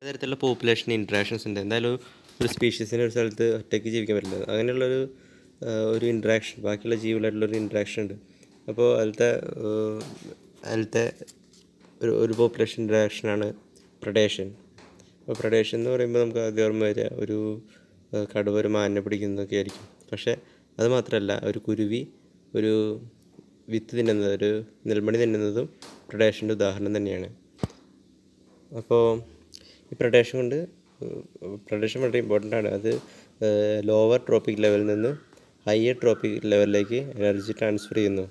പലതരത്തിലുള്ള population interactions ഉണ്ട് എന്തായാലും ഒരു സ്പീഷീസിന് ഒരു സ്ഥലത്ത് ഒറ്റയ്ക്ക് ജീവിക്കാൻ പറ്റില്ല അങ്ങനെയുള്ളൊരു ആ, ഒരു ഇൻട്രാക്ഷൻ ബാക്കിയുള്ള ജീവികളായിട്ടുള്ളൊരു ഇൻട്രാക്ഷൻ ഉണ്ട് അപ്പോൾ അതിലത്തെ ആ, അതിലത്തെ ഒരു ഒരു പോപ്പുലേഷൻ ഇൻട്രാക്ഷനാണ് പ്രഡേഷൻ അപ്പോൾ പ്രഡേഷൻ എന്ന് പറയുമ്പോൾ നമുക്ക് ആദ്യം ഓർമ്മ വരിക ഒരു ആ, കടുവ ഒരു മാനിനെ പിടിക്കുന്നതൊക്കെ ആയിരിക്കും പക്ഷേ അത് മാത്രമല്ല ഒരു കുരുവി ഒരു വിത്ത് തിന്നുന്നത് ഒരു നെൽമണി തിന്നുന്നതും പ്രഡേഷൻ്റെ ഉദാഹരണം തന്നെയാണ് അപ്പോൾ ഈ പ്രഡേഷൻ കൊണ്ട് പ്രഡേഷൻ വളരെ ഇമ്പോർട്ടൻ്റ് ആണ് അത് ലോവർ ട്രോപ്പിക് ലെവലിൽ നിന്ന് ഹയർ ട്രോപ്പിക് ലെവലിലേക്ക് എനർജി ട്രാൻസ്ഫർ ചെയ്യുന്നു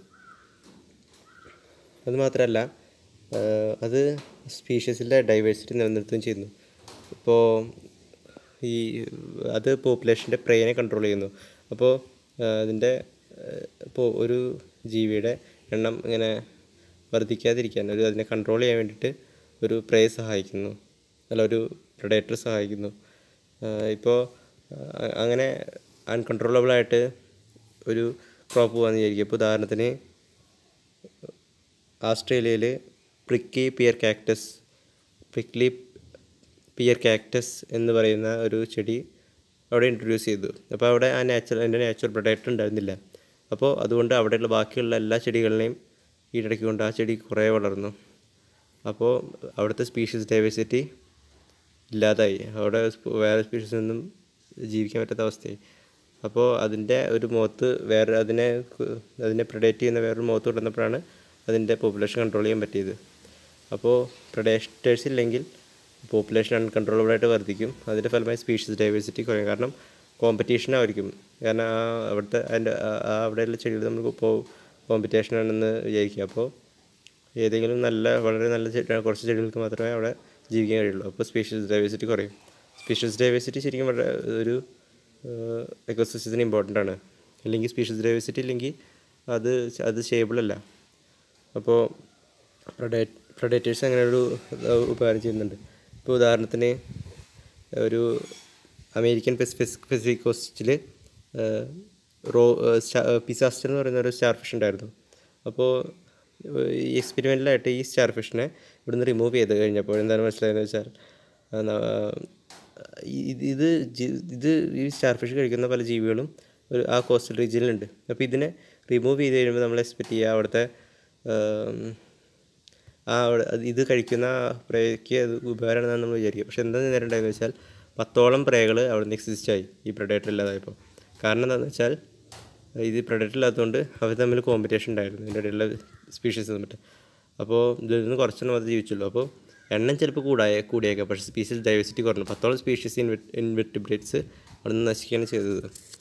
അത് മാത്രമല്ല ഏഹ് അത് സ്പീഷ്യസിൻ്റെ ഡൈവേഴ്സിറ്റി നിലനിർത്തുകയും ചെയ്യുന്നു ഇപ്പോൾ ഈ അത് പോപ്പുലേഷൻ്റെ പ്രേനെ കൺട്രോൾ ചെയ്യുന്നു അപ്പോൾ അതിൻ്റെ ഇപ്പോൾ ഒരു ജീവിയുടെ എണ്ണം ഇങ്ങനെ വർദ്ധിക്കാതിരിക്കാൻ ഒരു അതിനെ കൺട്രോൾ ചെയ്യാൻ വേണ്ടിയിട്ട് ഒരു പ്രേ സഹായിക്കുന്നു അല്ല ഒരു പ്രൊഡേറ്റർ സഹായിക്കുന്നു ഇപ്പോൾ അങ്ങനെ അൺകൺട്രോളബിളായിട്ട് ഒരു ക്രോപ്പ് പോകാമെന്ന് വിചാരിക്കുക ഇപ്പോൾ ഉദാഹരണത്തിന് ആസ്ട്രേലിയയിൽ prickly pear cactus prickly pear cactus എന്ന് പറയുന്ന ഒരു ചെടി അവിടെ ഇൻട്രൊഡ്യൂസ് ചെയ്തു അപ്പോൾ അവിടെ ആ നാച്ചുറൽ അതിൻ്റെ നാച്ചുറൽ പ്രൊഡക്റ്റ് ഉണ്ടായിരുന്നില്ല അപ്പോൾ അതുകൊണ്ട് അവിടെയുള്ള ബാക്കിയുള്ള എല്ലാ ചെടികളിനെയും ഈടക്കിക്കൊണ്ട് ആ ചെടി കുറേ വളർന്നു അപ്പോൾ അവിടുത്തെ സ്പീഷീസ് ഡൈവേഴ്സിറ്റി ഇല്ലാതായി അവിടെ സ്പ- വേറെ സ്പീഷീസൊന്നും ജീവിക്കാൻ പറ്റാത്ത അവസ്ഥയായി അപ്പോൾ അതിൻ്റെ ഒരു മുഖത്ത് വേറെ അതിനെ കു- അതിനെ പ്രൊഡേറ്റ് ചെയ്യുന്ന വേറൊരു മുഖത്ത് കൊണ്ടുവന്നപ്പോഴാണ് അതിൻ്റെ പോപ്പുലേഷൻ കൺട്രോൾ ചെയ്യാൻ പറ്റിയത് അപ്പോൾ പ്രൊഡേറ്റേഴ്സ് ഇല്ലെങ്കിൽ പോപ്പുലേഷൻ അൺകൺട്രോളബിളായിട്ട് വർദ്ധിക്കും അതിൻ്റെ ഫലമായി സ്പീഷീസ് ഡൈവേഴ്സിറ്റി കുറയും കാരണം കോമ്പറ്റീഷൻ ആയിരിക്കും കാരണം ആ അവിടുത്തെ അതിൻ്റെ ആ- ആ അവിടെയുള്ള ചെടികൾ നമ്മൾ ഇപ്പോൾ കോമ്പറ്റീഷൻ ആണെന്ന് വിചാരിക്കുക അപ്പോൾ ഏതെങ്കിലും നല്ല വളരെ നല്ല ചെടി കുറച്ച് ചെടികൾക്ക് മാത്രമേ അവിടെ ജീവിക്കാൻ കഴിയുള്ളൂ അപ്പോൾ സ്പീഷ്യസ് ഡൈവേഴ്സിറ്റി കുറയും സ്പീഷ്യസ് ഡൈവേഴ്സിറ്റി ശരിക്കും വളരെ ഒരു എക്കോസിസ്റ്റത്തിന് ഇമ്പോർട്ടൻ്റ് ആണ് അല്ലെങ്കിൽ സ്പീഷ്യസ് ഡൈവേഴ്സിറ്റി ഇല്ലെങ്കിൽ അത് ച- അത് സ്റ്റേബിൾ അല്ല അപ്പോൾ പ്രൊഡേ പ്രൊഡേറ്റേഴ്സ് അങ്ങനെ ഒരു ഏഹ്, ഉപകാരം ചെയ്യുന്നുണ്ട് ഇപ്പോൾ ഉദാഹരണത്തിന് ഒരു അമേരിക്കൻ പെസിഫിക് പെസിഫിക് കോസ്റ്റിൽ റോ പിസാസ്റ്റർ എന്ന് പറയുന്ന ഒരു സ്റ്റാർ ഫിഷ് ഉണ്ടായിരുന്നു അപ്പോൾ ഈ എക്സ്പെരിമെൻ്റലായിട്ട് ഈ സ്റ്റാർ ഫിഷിനെ ഇവിടുന്ന് റിമൂവ് ചെയ്ത് കഴിഞ്ഞപ്പോൾ എന്താണ് മനസ്സിലായെന്ന് വെച്ചാൽ ആ, ന- ഇത് ഇത് ജി- ഇത് ഈ സ്റ്റാർ ഫിഷ് കഴിക്കുന്ന പല ജീവികളും ഒരു ആ കോസ്റ്റൽ റീജിയനിലുണ്ട് അപ്പോൾ ഇതിനെ റിമൂവ് ചെയ്ത് കഴിയുമ്പോൾ നമ്മൾ എക്സ്പെക്റ്റ് ചെയ്യുക അവിടുത്തെ ആം, ആ അവിടെ അത് ഇത് കഴിക്കുന്ന പ്രേക്ക് അത് ഉപകാരമാണെന്നാണ് നമ്മൾ വിചാരിക്കുക പക്ഷെ എന്താ നേരം ഉണ്ടായെന്ന് വെച്ചാൽ പത്തോളം പ്രേകൾ അവിടെ നിന്ന് എക്സിസ്റ്റ് ആയി ഈ പ്രഡേറ്റർ ഇല്ലാതായപ്പോൾ കാരണം എന്താണെന്ന് വെച്ചാൽ ഇത് പ്രഡേറ്റർ ഇല്ലാത്തതുകൊണ്ട് അവർ തമ്മിൽ കോമ്പറ്റീഷൻ ഉണ്ടായിരുന്നു ഇതിൻ്റെ ഇടയിലുള്ള സ്പീഷീസ് തമ്മിൽ അപ്പോൾ ഇതിൽ നിന്ന് കുറച്ചെണ്ണം അത് ജീവിച്ചുള്ളൂ അപ്പോൾ എണ്ണം ചിലപ്പോൾ കൂടായ കൂടിയേക്കാം പക്ഷേ സ്പീഷീസ് ഡൈവേഴ്സിറ്റി കുറഞ്ഞു പത്തോളം സ്പീഷീസ് ഇൻവെർട്ടിബ്രേറ്റ്സ് അവിടെ നിന്ന് നശിക്കുകയാണ് ചെയ്തത്